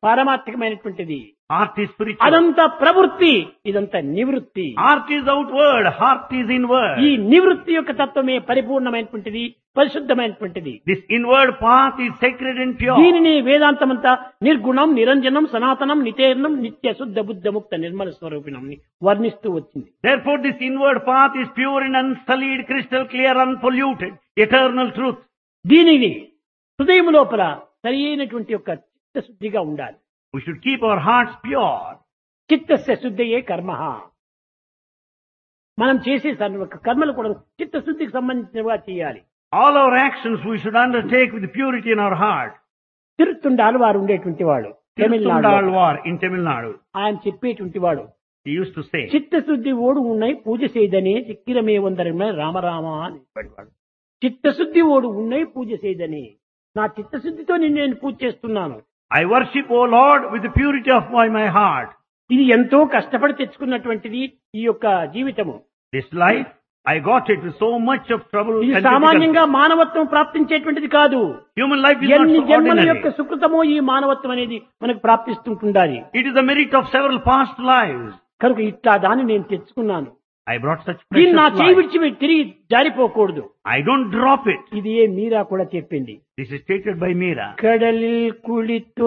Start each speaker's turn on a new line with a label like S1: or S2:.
S1: పారమార్థికమైనటువంటిది
S2: Art is spiritual.
S1: అదంతా ప్రవృత్తి ఇదంతా నివృత్తి
S2: Art is outward. Heart is inward.
S1: ఈ నివృత్తి యొక్క తత్వమే పరిపూర్ణమైనటువంటిది పరిశుద్ధమైనటువంటిది
S2: This inward path is sacred and pure.
S1: దీనిని వేదాంతమంతా నిర్గుణం నిరంజనం సనాతనం నితేర్ణం నిత్య శుద్ధ బుద్ధ ముక్త నిర్మల స్వరూపిణం వర్ణిస్తూ వచ్చింది
S2: Therefore, this inward path is pure and unsullied, crystal clear, unpolluted, eternal truth.
S1: దీనిని హృదయం లోపల సరి అయినటువంటి యొక్క చిత్తశుద్ధిగా ఉండాలి
S2: We should keep our hearts pure.
S1: చిత్తస్య శుద్ధయే కర్మ మనం చేసే సర్వ కర్మలు కూడా చిత్తశుద్ధికి సంబంధించినవిగా చేయాలి
S2: All our actions we should undertake with purity in our heart.
S1: తిరుత్తుండాలు వారు ఉండేటువంటి వాడు Tamil Nadu
S2: Tirthundalvar in Tamil Nadu.
S1: ఆయన చెప్పేటువంటి వాడు
S2: He used to say,
S1: చిత్తశుద్ధి ఓడు ఉన్నాయి పూజ చేయదనే చిక్కిరమే వందరమే రామరామ అని చెప్పేవాడు చిత్తశుద్ధి ఓడు ఉన్నాయి పూజ చేయదని నా చిత్తశుద్ధితో నిన్ను నేను పూజ చేస్తున్నాను
S2: I worship, O Lord, with the purity of my, my heart.
S1: ఇది ఎంతో కష్టపడి తెచ్చుకున్నటువంటిది ఈ యొక్క జీవితము
S2: This life, I got it with so much of trouble
S1: ఇది
S2: and
S1: సామాన్యంగా
S2: difficulty.
S1: మానవత్వం ప్రాప్తించేటువంటిది కాదు
S2: Human life is not
S1: ఎన్ని
S2: so
S1: జన్మల
S2: ordinary.
S1: యొక్క సుకృతమో ఈ మానవత్వం అనేది మనకు ప్రాప్తిస్తుంటుండాలి
S2: It is the merit of several past lives.
S1: కనుక ఇట్లా దాన్ని నేను తెచ్చుకున్నాను
S2: I brought such
S1: దీన్ని నా
S2: precious
S1: చేయి
S2: life.
S1: విడిచి తిరిగి జారిపోకూడదు
S2: I don't drop it.
S1: ఇది ఏ మీరా కూడా చెప్పింది
S2: This is stated by Meera.
S1: కడలిల్ కుళితో